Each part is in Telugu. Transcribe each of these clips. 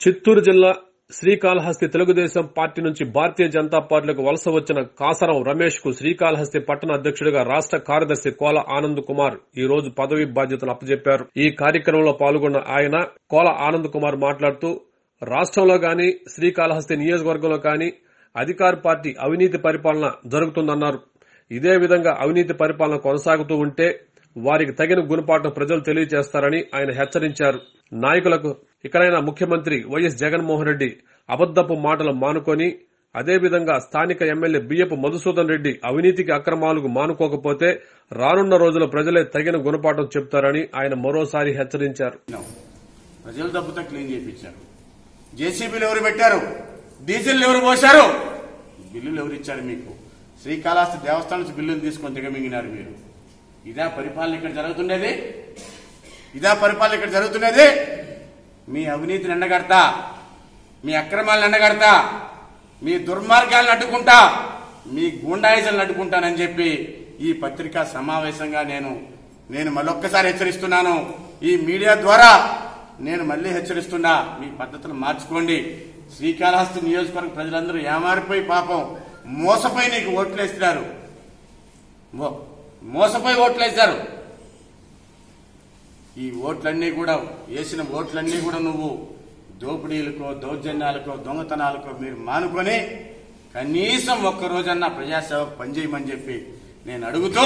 చిత్తూరు జిల్లా శ్రీకాళహస్తి తెలుగుదేశం పార్టీ నుంచి భారతీయ జనతా పార్టీలకు వలస వచ్చిన కాసరం రమేష్ కు శ్రీకాళహస్తి పట్టణ అధ్యక్షుడిగా రాష్ట్ర కార్యదర్శి కోల ఆనంద్ కుమార్ ఈ రోజు పదవి బాధ్యతలు అప్పజెప్పారు ఈ కార్యక్రమంలో పాల్గొన్న ఆయన కోల ఆనంద్ కుమార్ మాట్లాడుతూ రాష్ట్రంలో గాని శ్రీకాళహస్తి నియోజకవర్గంలో గాని అధికార పార్టీ అవినీతి పరిపాలన జరుగుతుందన్నారు ఇదే విధంగా అవినీతి పరిపాలన కొనసాగుతూ ఉంటే వారికి తగిన గుణపాఠం ప్రజలు తెలియజేస్తారని ఆయన హెచ్చరించారు నాయకులకు ఇకనైనా ముఖ్యమంత్రి వైఎస్ జగన్మోహన్ రెడ్డి అబద్దపు మాటలు మానుకొని అదేవిధంగా స్థానిక ఎమ్మెల్యే బియ్యపు మధుసూదన్ రెడ్డి అవినీతికి అక్రమాలకు మానుకోకపోతే రానున్న రోజుల్లో ప్రజలే తగిన గుణపాఠం చెప్తారని ఆయన మరోసారి హెచ్చరించారు చేసినాం. ప్రజల డబ్బుతో క్లీన్ చేయించారు జేసీబీలు ఎవరు పెట్టారు డీజిల్ ఎవరు పోశారు బిల్లులు ఎవరు ఇచ్చారు మీకు శ్రీకాళహస్తి దేవస్థానం నుంచి బిల్లులు తీసుకొని దిగమింగినారు మీరు ఇదా పరిపాలన ఇక్కడ జరుగుతుండేది ఇదా పరిపాలన ఇక్కడ జరుగుతున్నది మీ అవినీతిని ఎండగడతా మీ అక్రమాలను ఎండగడతా మీ దుర్మార్గాలను అడ్డుకుంటా మీ గూండాయిజాలను అడ్డుకుంటానని చెప్పి ఈ పత్రికా సమావేశంగా నేను నేను మళ్ళొక్కసారి హెచ్చరిస్తున్నాను ఈ మీడియా ద్వారా నేను మళ్ళీ హెచ్చరిస్తున్నా మీ పద్ధతులు మార్చుకోండి శ్రీకాళహస్తి నియోజకవర్గ ప్రజలందరూ ఏమారిపోయి పాపం మోసపోయి నీకు ఓట్లేస్తున్నారు మో- మోసపోయి ఓట్లేశారు ఈ ఓట్లన్నీ కూడా వేసిన ఓట్లన్నీ కూడా నువ్వు దోపిడీలకో దౌర్జన్యాలకో దొంగతనాలకో మీరు మానుకొని కనీసం ఒక్క రోజన్నా ప్రజాసేవకు పనిచేయమని చెప్పి నేను అడుగుతూ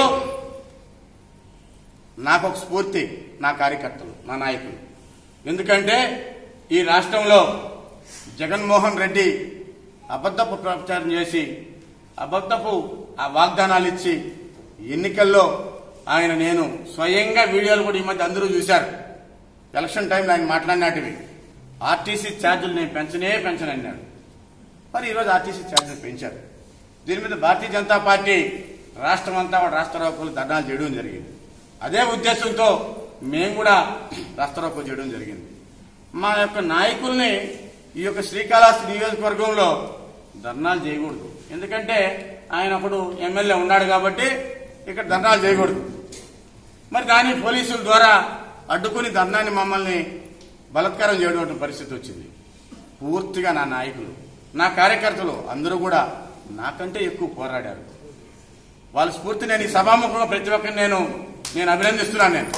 నాకు ఒక స్ఫూర్తి నా కార్యకర్తలు నా నాయకులు ఎందుకంటే ఈ రాష్ట్రంలో జగన్మోహన్ రెడ్డి అబద్ధపు ప్రచారం చేసి అబద్ధపు ఆ వాగ్దానాలు ఇచ్చి ఎన్నికల్లో ఆయన నేను స్వయంగా వీడియోలు కూడా ఈ మధ్య అందరూ చూశారు ఎలక్షన్ టైంలో ఆయన మాట్లాడినటివి ఆర్టీసీ ఛార్జీలు నేను పెంచనే పెంచను అన్నాడు మరి ఈరోజు ఆర్టీసీ ఛార్జీలు పెంచారు దీని మీద భారతీయ జనతా పార్టీ రాష్ట్రం అంతా రాష్ట్రరోకోలు ధర్నాలు చేయడం జరిగింది అదే ఉద్దేశంతో మేము కూడా రాష్ట్రరోకో చేయడం జరిగింది మా యొక్క నాయకుల్ని ఈ యొక్క శ్రీకాళహస్తి నియోజకవర్గంలో ధర్నాలు చేయకూడదు ఎందుకంటే ఆయన అప్పుడు ఎమ్మెల్యే ఉన్నాడు కాబట్టి ఇక్కడ ధర్నాలు చేయకూడదు మరి దాన్ని పోలీసుల ద్వారా అడ్డుకుని ధర్నాన్ని మమ్మల్ని బలత్కారం చేయడం పరిస్థితి వచ్చింది పూర్తిగా నా నాయకులు నా కార్యకర్తలు అందరూ కూడా నాకంటే ఎక్కువ పోరాడారు వాళ్ళ స్ఫూర్తి నేను ఈ సభాముఖంగా ప్రతి ఒక్కరిని నేను నేను అభినందిస్తున్నాను నేను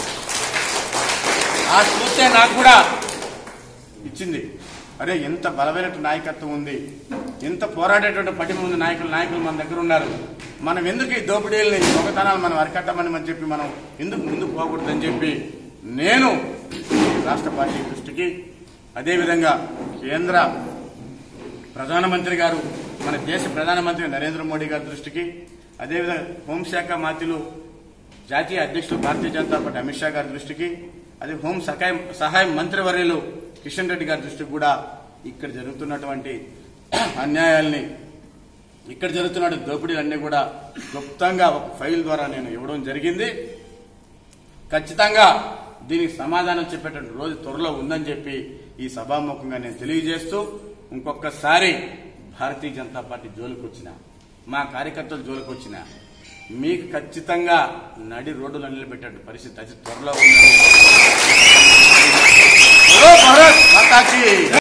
ఆ స్ఫూర్తి నాకు కూడా ఇచ్చింది అరే ఎంత బలమైనటువంటి నాయకత్వం ఉంది ఎంత పోరాడేటువంటి పటిమ ఉంది నాయకులు నాయకులు మన దగ్గర ఉన్నారు మనం ఎందుకు ఈ దోపిడీలని దొంగతనాలు మనం అరికట్టమని అని చెప్పి మనం ఎందుకు ముందుకు పోకూడదని చెప్పి నేను రాష్ట్ర పార్టీ దృష్టికి అదేవిధంగా కేంద్ర ప్రధానమంత్రి గారు మన దేశ ప్రధానమంత్రి నరేంద్ర మోడీ గారి దృష్టికి అదేవిధంగా హోంశాఖ మంత్రులు జాతీయ అధ్యక్షులు భారతీయ జనతా పార్టీ అమిత్ షా గారి దృష్టికి అదే హోం సహాయ సహాయ మంత్రివర్యులు కిషన్ రెడ్డి గారి దృష్టికి కూడా ఇక్కడ జరుగుతున్నటువంటి అన్యాయాల్ని ఇక్కడ జరుగుతున్న దోపిడీలన్నీ కూడా గుప్తంగా ఒక ఫైల్ ద్వారా నేను ఇవ్వడం జరిగింది ఖచ్చితంగా దీనికి సమాధానం చెప్పేటువంటి రోజు త్వరలో ఉందని చెప్పి ఈ సభాముఖంగా నేను తెలియజేస్తూ ఇంకొకసారి భారతీయ జనతా పార్టీ జోలికి వచ్చిన మా కార్యకర్తలు జోలికి వచ్చిన మీకు ఖచ్చితంగా నడి రోడ్డులో నిలబెట్టే పరిస్థితి అతి త్వరలో ఉందని ఓ భారత్ మాతాకి